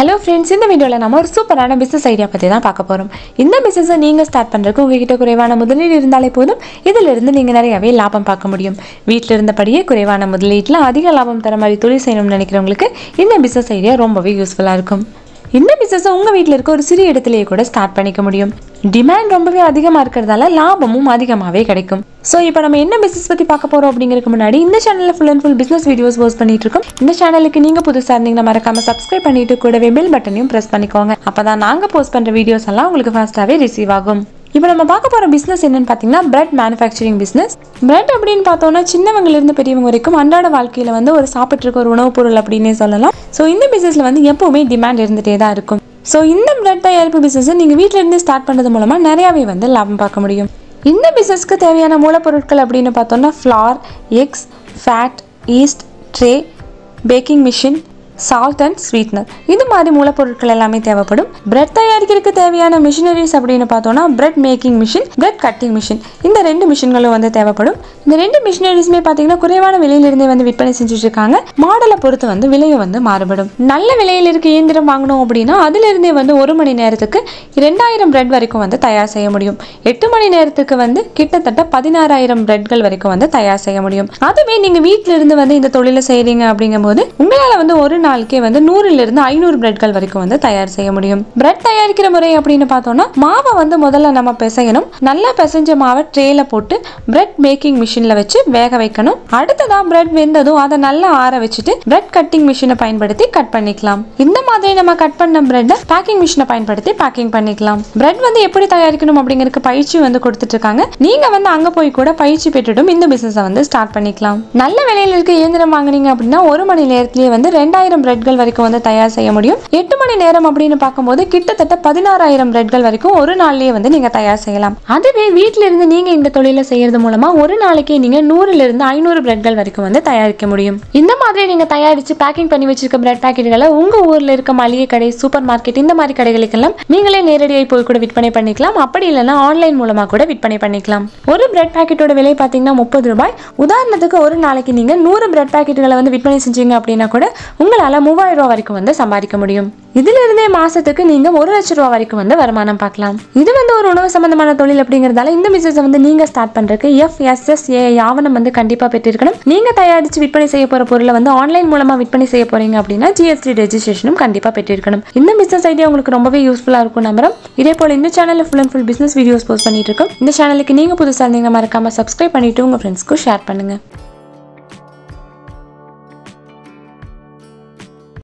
hello friends இந்த வீடியோவில் நம்ம ஒரு சூப்பரான பிஸ்னஸ் ஐடியா பற்றி தான் பார்க்க போகிறோம் இந்த பிஸ்னஸை நீங்கள் ஸ்டார்ட் பண்ணுறதுக்கு உங்ககிட்ட குறைவான முதலீடு இருந்தாலே போதும் இதிலிருந்து நீங்கள் நிறையவே லாபம் பார்க்க முடியும் வீட்டில் இருந்தபடியே குறைவான முதலீட்டில் அதிக லாபம் தர மாதிரி தொழில் செய்யணும்னு நினைக்கிறவங்களுக்கு இந்த பிஸ்னஸ் ஐடியா ரொம்பவே யூஸ்ஃபுல்லாக இருக்கும் இந்த பிஸ்னஸை உங்கள் வீட்டில் இருக்க ஒரு சிறிய இடத்துலையே கூட ஸ்டார்ட் பண்ணிக்க முடியும் டிமாண்ட் ரொம்பவே அதிகமாக இருக்கிறதால லாபமும் அதிகமாகவே கிடைக்கும் ஸோ இப்போ நம்ம என்ன பிஸ்னஸ் பற்றி பார்க்க போகிறோம் அப்படிங்கிறதுக்கு முன்னாடி இந்த சேனலில் full and full business videos post பண்ணிட்டு இருக்கோம் இந்த சேனலுக்கு நீங்கள் புதுசாக இருந்தீங்கன்னா மறக்காம சப்ஸ்கிரைப் பண்ணிட்டு கூடவே பெல் பட்டனையும் ப்ரெஸ் பண்ணிக்கோங்க அப்போ தான் நாங்கள் போஸ்ட் பண்ணுற வீடியோஸ் எல்லாம் உங்களுக்கு ஃபாஸ்ட்டாகவே ரிசீவ் ஆகும் இப்போ நம்ம பார்க்க போகிற பிஸ்னஸ் என்னன்னு பார்த்தீங்கன்னா பிரெட் மேனுஃபேக்சரிங் பிஸ்னஸ் பிரெட் அப்படின்னு பார்த்தோம்னா சின்னவங்கலேருந்து பெரியவங்க வரைக்கும் அன்றாட வாழ்க்கையில் வந்து ஒரு சாப்பிட்டு இருக்க ஒரு உணவுப் பொருள் அப்படின்னே சொல்லலாம் ஸோ இந்த பிஸ்னஸில் வந்து எப்போவுமே டிமாண்ட் இருந்துகிட்டே தான் இருக்கும் ஸோ இந்த பிரெட் தயாரிப்பு பிஸ்னஸை நீங்கள் வீட்டில் இருந்து ஸ்டார்ட் பண்ணுறது மூலமாக நிறையாவே வந்து லாபம் பார்க்க முடியும் இந்த பிஸ்னஸ்க்கு தேவையான மூலப்பொருட்கள் அப்படின்னு பார்த்தோம்னா flour eggs fat yeast tray baking machine salt and sweetener இது மாதிரி மூலப்பொருட்கள் எல்லாமே தேவைப்படும் பிரெட் தயாரிக்கிறதுக்கு தேவையான மிஷினரிஸ் அப்படின்னு பார்த்தோம்னா bread making machine bread cutting machine இந்த ரெண்டு மிஷின்களும் வந்து தேவைப்படும் இந்த ரெண்டு மிஷினரிஸுமே பார்த்தீங்கன்னா குறைவான விலையிலிருந்தே வந்து விற்பனை செஞ்சுட்டு இருக்காங்க மாடலை பொறுத்து வந்து விலையும் வந்து மாறுபடும் நல்ல விலையில் இருக்க இயந்திரம் வாங்கணும் அப்படின்னா அதிலிருந்தே வந்து ஒரு மணி நேரத்துக்கு ரெண்டாயிரம் பிரெட் வரைக்கும் வந்து தயார் செய்ய முடியும் எட்டு மணி நேரத்துக்கு வந்து கிட்டத்தட்ட பதினாறாயிரம் பிரெட்கள் வரைக்கும் வந்து தயார் செய்ய முடியும் அதுவே நீங்க வீட்டில இருந்து வந்து இந்த தொழிலை செய்றீங்க அப்படிங்கும்போது உங்களால வந்து ஒரு நாளுக்கே வந்து நூறுல இருந்து ஐநூறு பிரெட்கள் வரைக்கும் வந்து தயார் செய்ய முடியும் பிரெட் தயாரிக்கிற முறை அப்படின்னு பார்த்தோம்னா மாவை வந்து முதல்ல நம்ம பிசையணும் நல்லா பிசைஞ்ச மாவை ட்ரேல போட்டு பிரெட் மேக்கிங் மிஷின்ல வச்சு வேக வைக்கணும் அடுத்ததா பிரெட் வெந்ததும் அதை நல்லா ஆற வச்சுட்டு பிரெட் கட்டிங் மிஷினை பயன்படுத்தி கட் பண்ணிக்கலாம் இந்த மாதிரி நம்ம கட் பண்ண பிரெட்டை பேக்கிங் மிஷினை பயன்படுத்தி பேக்கிங் பண்ணிக்கலாம் பிரெட் வந்து எப்படி தயாரிக்கணும் அப்படிங்கிறதுக்கு பயிற்சி வந்து கொடுத்துட்டு இருக்காங்க நீங்க வந்து அங்க போய் கூட பயிற்சி பெற்றுட்டும் இந்த பிசினஸை வந்து ஸ்டார்ட் பண்ணிக்கலாம் நல்ல விலையில இருக்க இயந்திரம் வாங்குனீங்க அப்படின்னா ஒரு மணி நேரத்திலேயே வந்து ரெண்டாயிரம் பிரெட்கள் வரைக்கும் வந்து தயார் செய்ய முடியும் எட்டு மணி நேரம் அப்படின்னு பார்க்கும்போது கிட்டத்தட்ட பதினாறாயிரம் பிரெட்கள் வரைக்கும் ஒரு நாள்லயே வந்து நீங்க தயார் செய்யலாம் அதுவே வீட்டில இருந்து நீங்க இந்த தொழிலை செய்யறது மூலமா ஒரு நாளைக்கே நீங்க நூறுல இருந்து ஐநூறு பிரெட்கள் வரைக்கும் வந்து தயாரிக்க முடியும் இந்த மாதிரி நீங்க தயாரிச்சு பேக்கிங் பண்ணி வச்சிருக்க பிரெட் பாக்கெட்டுகளை உங்க ஊர்ல இருக்க மளிகை கடை சூப்பர் மார்க்கெட் இந்த மாதிரி கடைகளுக்கெல்லாம் நீங்களே நேரடியாக போய் கூட விற்பனை பண்ணிக்கலாம் அப்படி இல்லைன்னா ஆன்லைன் மூலமா கூட விற்பனை பண்ணிக்கலாம் ஒரு பிரெட் பாக்கெட்டோட விலை பார்த்தீங்கன்னா முப்பது ரூபாய் உதாரணத்துக்கு ஒரு நாளைக்கு நீங்க நூறு பிரெட் பாக்கெட்டுகளை வந்து விற்பனை செஞ்சீங்க அப்படின்னா கூட உங்களால மூவாயிரம் ரூபாய் வரைக்கும் வந்து சம்பாதிக்க முடியும் இதுல இருந்தே மாசத்துக்கு நீங்க ஒரு லட்சம் ரூபாய் வரைக்கும் வந்து வருமானம் பார்க்கலாம் இது வந்து ஒரு உணவு சம்பந்தமான தொழில் அப்படிங்கறதால இந்த பிசினஸ் வந்து நீங்க ஸ்டார்ட் பண்றதுக்கு எஃப்எஸ்எஸ்ஏ ஆவணம் வந்து கண்டிப்பா பெற்றிருக்கணும் நீங்க தயாரிச்சு விற்பனை செய்ய போற பொருளை வந்து ஆன்லைன் மூலமா விற்பனை செய்ய போறீங்க அப்படின்னா ஜிஎஸ்டி ரெஜிஸ்ட்ரேஷனும் கண்டிப்பா பெற்றிருக்கணும் இந்த பிசினஸ் ஐடியா உங்களுக்கு ரொம்பவே யூஸ்ஃபுல்லா இருக்கும் நம்புறோம் இதே போல இந்த சேனல்ல full and full business videos post பண்ணிட்டு இருக்கோம் இந்த சேனலுக்கு நீங்க புதுசா இருந்தீங்க மறக்காம சப்ஸ்கிரைப் பண்ணிட்டு உங்க ஃப்ரெண்ட்ஸ்க்கு ஷேர் பண்ணுங்க